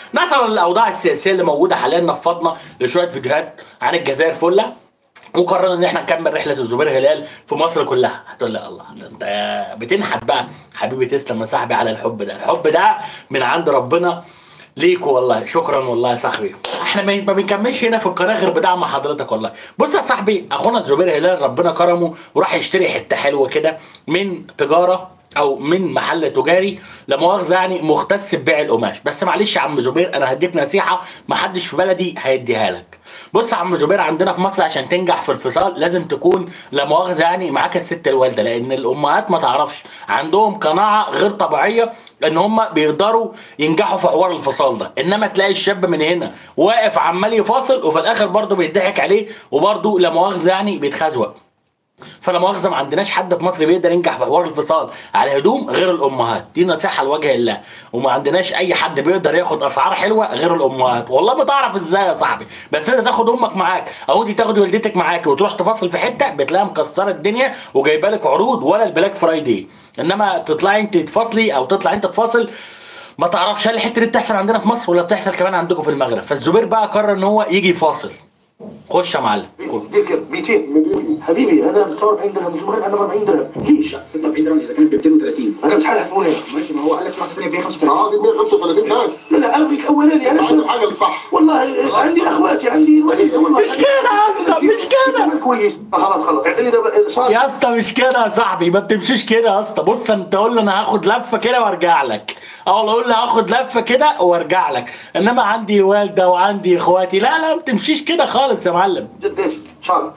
نظرا للاوضاع السياسيه اللي موجوده حاليا نفضنا لشويه فيديوهات عن الجزائر فله وقررنا ان احنا نكمل رحله الزبير هلال في مصر كلها هتقول لي الله ده انت بتنحت بقى حبيبي تسلم يا صاحبي على الحب ده الحب ده من عند ربنا ليكوا والله شكرا والله يا صاحبي احنا ما ما بنكملش هنا في القناه غير بدعم حضرتك والله بص يا صاحبي اخونا الزبير هلال ربنا كرمه وراح يشتري حته حلوه كده من تجاره او من محل تجاري لا مؤاخذه يعني مختص ببيع القماش بس معلش يا عم زبير انا هديك نصيحه محدش في بلدي هيديها لك بص يا عم زبير عندنا في مصر عشان تنجح في الفصال لازم تكون لا مؤاخذه يعني معاك الست الوالده لان الامهات ما تعرفش عندهم قناعه غير طبيعيه ان هم بيقدروا ينجحوا في حوار الفصال ده انما تلاقي الشاب من هنا واقف عمال يفاصل وفي الاخر برضه بيضحك عليه وبرضه لا مؤاخذه يعني بيتخزوق فلا مؤاخذه ما عندناش حد في مصر بيقدر ينجح في حوار الفصال على هدوم غير الامهات دي نصيحه لوجه الله وما عندناش اي حد بيقدر ياخد اسعار حلوه غير الامهات والله ما تعرف ازاي يا صاحبي بس انت تاخد امك معاك او انت تاخد والدتك معاك وتروح تفاصل في حته بتلاقيها مكسره الدنيا وجايبه لك عروض ولا البلاك فرايدي انما تطلعي انت تفاصلي او تطلع انت تفاصل ما تعرفش هل الحته دي بتحصل عندنا في مصر ولا بتحصل كمان عندكم في المغرب فالزبير بقى قرر ان هو يجي يفاصل خش يا معلم ديك 200 حبيبي انا 49 درهم في المغرب انا 40 درهم ليش؟ 46 درهم اذا كانت ب 230 انا شحال حسبوني ماشي ما هو قال لك واحده ثانيه فيها 35 اه دي 135 ناس لا لا انا بيك اولاني انا هذا شو الحاجه الصح والله عندي اخواتي عندي الوالد والله مش كده يا اسطى، مش كده. كمان كويس خلاص خلاص اعطيني دابا شهر يا اسطى مش كده يا صاحبي ما بتمشيش كده يا اسطى بص انت قول له انا هاخد لفه كده وارجع لك او اقول له هاخد لفه كده وارجع لك انما عندي والده وعندي اخواتي لا لا ما بتمشيش كده خالص يا معلم جداتي شهر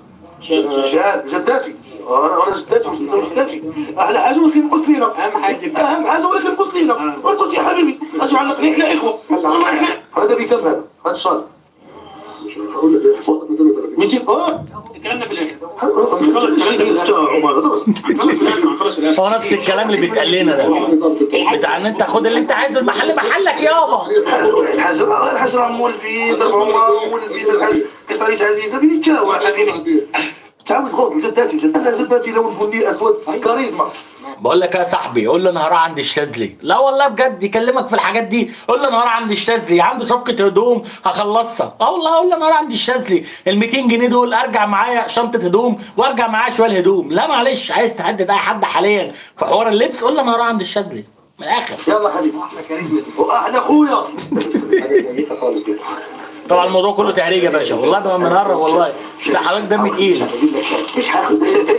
شهر جداتي انا انا جداتي مش نسوي جداتي احلى حاجه ولكن ينقص لينا أهم حاجة جداتي. اهم حاجه ولكن ينقص لينا انقص يا حبيبي اجي علقني احنا اخوه والله احنا هذا بكم هذا هذا الشهر هقول لك ايه حسابك 230 200 اه الكلام ده في الاخر خلص عمر خلص خلاص في الاخر خلاص في الاخر هو نفس الكلام اللي بيتقال لنا ده بتاع ان انت خد اللي انت عايزه المحل محلك يابا الحجر الحجر مولفين ضرب عمر مولفين الحاج قصريش عزيزه بين يتشاوى حبيبي تعاود خوف جداتي لا جداتي لون بني اسود كاريزما بقول لك يا صاحبي قول له انا هروح عند الشاذلي لا والله بجد يكلمك في الحاجات دي قول له انا هروح عند الشاذلي عنده صفقه هدوم هخلصها اه والله قول له انا هروح عند الشاذلي ال 200 جنيه دول ارجع معايا شنطه هدوم وارجع معايا شويه هدوم لا معلش عايز تهدد اي حد حاليا في حوار اللبس قول له انا هروح عند الشاذلي من الاخر يلا حبيبي احلى كاريزما واحلى اخويا حاجه كويسه خالص دي طبعا الموضوع كله تهريج يا باشا والله ده منهرب والله بس حضرتك دم تقيل مش هاخد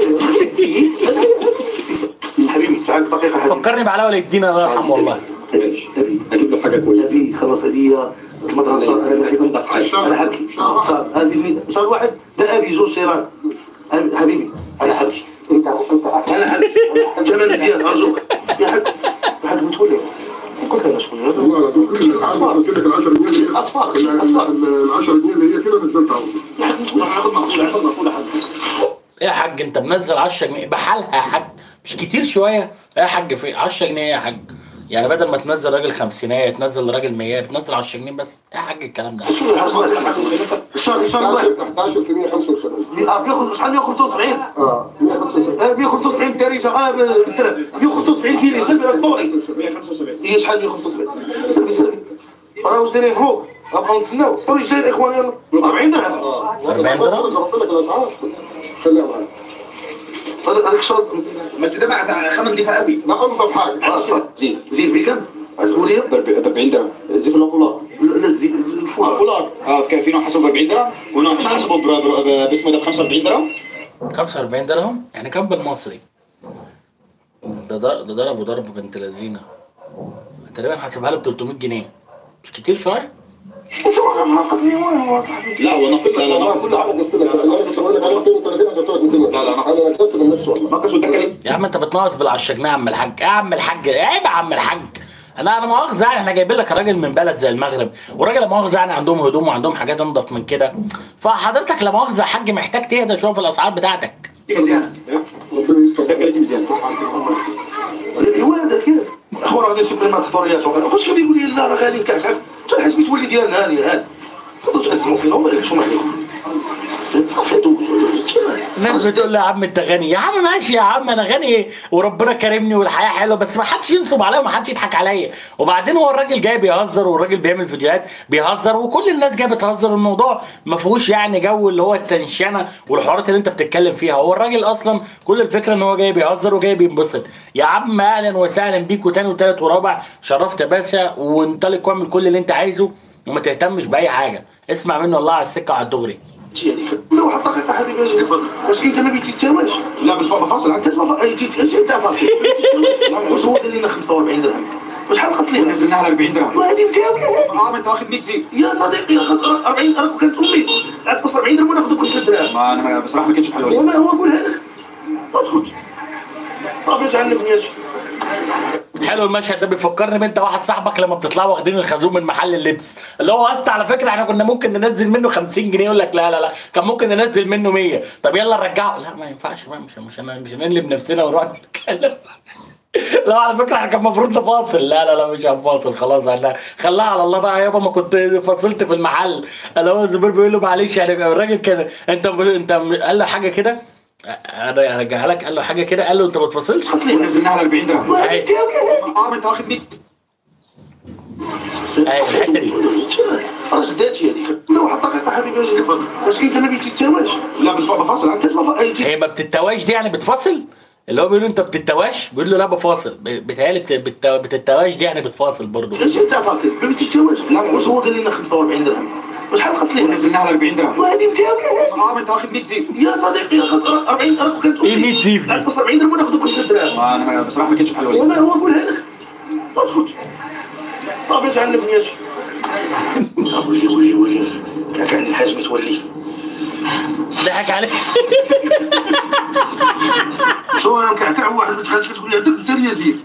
حبيبي تعال دقيقه حبيبي فكرني بعلاء ولي الدين الله يرحمه والله أبي أبي اجيب له حاجه كويسه هذه خلص هدية المدرسة أنا بحكي أنا حبكي صار هذه المي- صار واحد ده أبي زوج سيران أبي- حبيبي أنا حبكي أنت أنا حبكي جمال مزيان أرجوك يا حاج يا حاج بتقول قلت لها شوية والله العظيم كل الاسعار اللي قلت لك ال 10 جنيه اللي هي أصفار، ال- أصفار. ال 10 جنيه اللي هي كده نزلتها اهو يا حاج بتقول هاخد مقصود هاخد مقصود يا حاج ايه يا حاج انت منزل 10 جنيه بحالها يا حاج مش كتير شويه ايه يا حاج في 10 جنيه يا حاج يعني بدل ما تنزل راجل خمسينية تنزل لراجل 100 بتنزل 10 جنيه بس ايه يا حاج الكلام ده شو يا حاج الشهر الشهر واحد 11 في 175 آه، 175 شحال 175 اه 175 آه، 175 بالتاريخ اه بالتلف 175 كيلو سلبي اسطوري 175 هي شحال 175 سلبي سلبي انا واش دايرين فوق ابقاو نتسناو اسطوري جاي الاخوان يلا 40 درهم 40 درهم؟ ضربت لك الاسعار خليها معاك هذا- هذاك الشهر بس ده بقى خامه نضيفه قوي لا انضف حاجه خلاص زيد زيد بكم؟ عزبورية؟ ب 40 درهم زيف ولا فولار لا لا زيد الفول فولار اه كان في نوع حسبه ب 40 درهم ونوع حسبه ب- ب- باسمه ده ب 45 درهم 45 درهم يعني كام بالمصري ده ضر- ده ضرب وضرب بنت لذينه تقريبا حاسبها له ب 300 جنيه مش كتير شويه وشو غير ناقصني وين هو صاحبي؟ لا هو نقص لا لا نقص كل حاجه قصت لك انا كنت بقول لك انا 230 عشان تقعد 200 لا، لا، انا نقصت من نفسي والله نقص وده كلام يا عم انت بتناقص بال 10 جنيه يا عم الحاج يا عم الحاج عيب يا عم الحاج انا انا مؤاخذه يعني احنا جايبين لك راجل من بلد زي المغرب وراجل لا مؤاخذه يعني عندهم هدوم وعندهم حاجات انضف من كده فحضرتك لا مؤاخذه يا حاج محتاج تهدى شويه في الاسعار بتاعتك دي مزيانه ربنا يستر ده كلام مزيانه وين هذا كيف؟ اخوان غادي سوبريمات اسطوريات واش غادي يقول لي لا راه غالي كاع كاع حتى الحاج بتولي ديالنا هاني هان تقدروا تقسموا فينا وما عليكش وما عليكم صافي هادو الناس بتقول لي يا عم انت غني يا عم ماشي يا عم انا غني وربنا كرمني والحياه حلوه بس ما حدش ينصب عليا وما حدش يضحك عليا وبعدين هو الراجل جاي بيهزر والراجل بيعمل فيديوهات بيهزر وكل الناس جايه بتهزر الموضوع ما فيهوش يعني جو اللي هو التنشنه والحوارات اللي انت بتتكلم فيها هو الراجل اصلا كل الفكره ان هو جاي بيهزر وجاي بينبسط يا عم اهلا وسهلا بيك وتاني وتالت ورابع شرفت يا باشا وانطلق واعمل كل اللي انت عايزه وما تهتمش باي حاجه اسمع منه الله على السكه وعلى الدغري تجي هذيك لو واحد دقيقه حبيبي اجي تفضل واش انت ما بيتيتاواش لا بالفضل فاصل انت ما اي جيت اجي انت فاصل واش هو دار لنا 45 درهم وشحال خاص لينا نزلناها على 40 درهم وهذه نتاوي اه انت واخد 100 زيف يا صديقي خاص 40 راك كانت امي نقص 40 درهم وناخذ كل 6 دراهم ما انا بصراحه ما كنتش بحال وليد وما هو قولها لك اسكت طب ايش عندك نياش حلو المشهد ده بيفكرني بانت واحد صاحبك لما بتطلعوا واخدين الخازوق من محل اللبس اللي هو اصلا على فكره احنا كنا ممكن ننزل منه 50 جنيه يقول لك لا لا لا كان ممكن ننزل منه 100 طب يلا نرجعه لا ما ينفعش بقى مش مش مش هنقلب نفسنا ونروح نتكلم لا على فكره احنا كان المفروض نفاصل لا لا لا مش هنفاصل خلاص احنا خلاها على الله بقى يابا ما كنت فاصلت في المحل اللي هو الزبير بيقول له معلش يعني الراجل كان انت انت قال له حاجه كده انا هرجعها لك قال له حاجه كده قال له انت ما تفاصلش خاص لينا نزلناها على 40 درهم وهذه نتاوي اه انت واخد 100 ايوه الحته دي راجل داتي هذيك لو واحد دقيقه حبيبي اجي تفضل واش انت ما بيتيتاواش لا بالفضل فاصل انت ما اي جيت هي ما بتتواش دي يعني بتفاصل اللي هو بيقول له انت بتتواش بيقول له لا بفاصل ب- بيتهيألي بت- بت- بتتواش دي يعني بتفاصل برضه ايش انت فاصل ما بيتيتاواش لا واش هو قال لنا 45 درهم وشحال خاص لينا نزلناها على 40 درهم وهذه نتاوي اه انت واخد 100 زيف يا صديقي خاص 40 راك كانت ايه 100 زيف دي؟ نقص 40 درهم وناخذ كل 6 دراهم ما انا بصراحه ما كنتش بحال وليد وما هو قولها لك اسكت طب ايش عندك نياش ولي ولي ولي كان كان الحاج متولي ضحك عليك شو انا مكعكع واحد متخرج كتقول لي عندك لسان يا زيف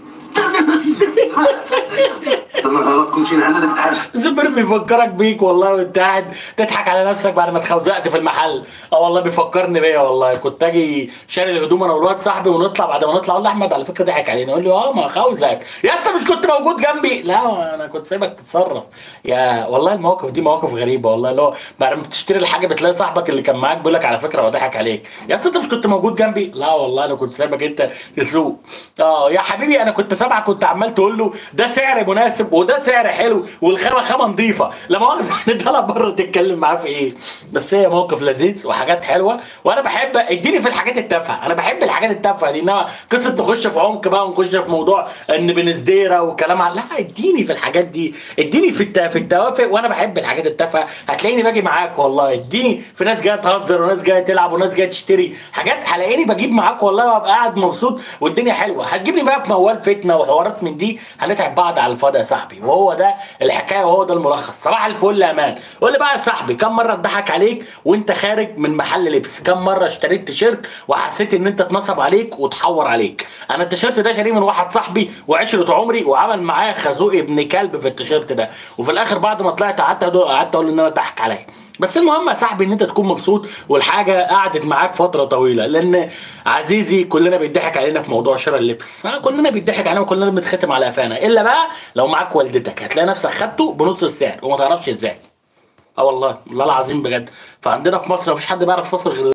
انا غلط كل شيء عندنا داك الحاج زبر بيفكرك بيك والله وانت قاعد تضحك على نفسك بعد ما اتخوزقت في المحل اه والله بيفكرني بيا والله كنت اجي شاري الهدوم انا والواد صاحبي ونطلع بعد ما نطلع اقول له احمد على فكره ضحك علينا يقول لي اه ما خوزك يا اسطى مش كنت موجود جنبي لا انا كنت سايبك تتصرف يا والله المواقف دي مواقف غريبه والله اللي هو بعد ما بتشتري الحاجه بتلاقي صاحبك اللي كان معاك بيقول لك على فكره هو ضحك عليك يا اسطى انت مش كنت موجود جنبي لا والله انا كنت سايبك انت تسوق اه يا حبيبي انا كنت سامعك كنت عمال تقول له ده سعر مناسب وده سعر حلو والخامه خامه نظيفه لا مؤاخذه يعني طالع بره تتكلم معاه في ايه بس هي موقف لذيذ وحاجات حلوه وانا بحب اديني في الحاجات التافهه انا بحب الحاجات التافهه دي انما قصه نخش في عمق بقى ونخش في موضوع ان بنزديره وكلام عن لا اديني في الحاجات دي اديني في الت... في التوافق وانا بحب الحاجات التافهه هتلاقيني باجي معاك والله اديني في ناس جايه تهزر وناس جايه تلعب وناس جايه تشتري حاجات هلاقيني بجيب معاك والله وابقى قاعد مبسوط والدنيا حلوه هتجيبني بقى في موال فتنه وحوارات من دي هنتعب بعض على الفاضي يا صاحبي وهو ده الحكايه وهو ده الملخص صباح الفل يا مان قول لي بقى يا صاحبي كم مره اتضحك عليك وانت خارج من محل لبس كم مره اشتريت تيشيرت وحسيت ان انت اتنصب عليك واتحور عليك انا التيشيرت ده شاريه من واحد صاحبي وعشره عمري وعمل معايا خازوق ابن كلب في التيشيرت ده وفي الاخر بعد ما طلعت قعدت أدو- قعدت اقول ان انا ضحك عليا بس المهم يا صاحبي ان انت تكون مبسوط والحاجه قعدت معاك فتره طويله لان عزيزي كلنا بيضحك علينا في موضوع شراء اللبس آه، كلنا بيضحك علينا وكلنا بنتختم على قفانا الا بقى لو معاك والدتك هتلاقي نفسك خدته بنص السعر وما تعرفش ازاي اه والله والله العظيم بجد فعندنا في مصر مفيش حد بيعرف يفصل غير